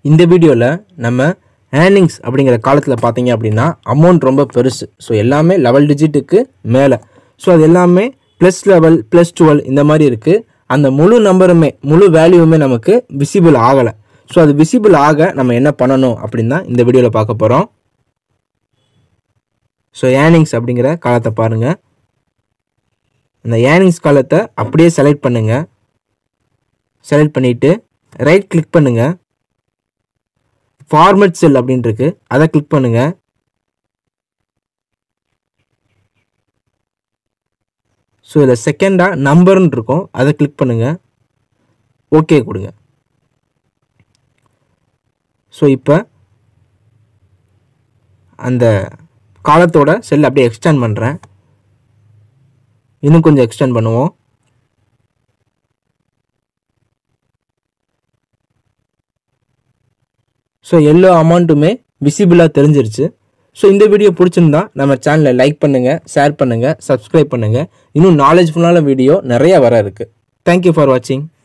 இந்த வீடியோவில் நம்ம ஏர்னிங்ஸ் அப்படிங்கிற காலத்தில் பார்த்தீங்க அப்படின்னா அமௌண்ட் ரொம்ப பெருசு ஸோ எல்லாமே லெவல் டிஜிட்டுக்கு மேலே ஸோ அது எல்லாமே ப்ளஸ் லெவல் ப்ளஸ் டுவெல் இந்த மாதிரி இருக்குது அந்த முழு நம்பருமே முழு வேல்யூவுமே நமக்கு விசிபிள் ஆகலை ஸோ அது விசிபிள் ஆக நம்ம என்ன பண்ணணும் அப்படின்னு தான் இந்த வீடியோவில் பார்க்க போகிறோம் ஸோ ஏர்னிங்ஸ் அப்படிங்கிற காலத்தை பாருங்கள் அந்த ஏர்னிங்ஸ் காலத்தை அப்படியே செலக்ட் பண்ணுங்கள் செலக்ட் பண்ணிவிட்டு ரைட் கிளிக் பண்ணுங்கள் ஃபார்மட் செல் அப்படின்னு இருக்கு அதை கிளிக் பண்ணுங்கள் ஸோ இதில் செகண்டாக நம்பர்னு இருக்கும் அதை கிளிக் பண்ணுங்கள் ஓகே கொடுங்க ஸோ இப்போ அந்த காலத்தோட செல் அப்படியே எக்ஸ்டெண்ட் பண்ணுறேன் இன்னும் கொஞ்சம் எக்ஸ்டெண்ட் பண்ணுவோம் ஸோ எல்லா அமௌண்ட்டுமே விசிபிளாக தெரிஞ்சிருச்சு ஸோ இந்த வீடியோ பிடிச்சிருந்தா நம்ம சேனலை லைக் பண்ணுங்கள் ஷேர் பண்ணுங்கள் சப்ஸ்கிரைப் பண்ணுங்கள் இன்னும் நாலேஜ்ஃபுல்லான வீடியோ நிறையா வர இருக்குது தேங்க்யூ ஃபார் வாட்சிங்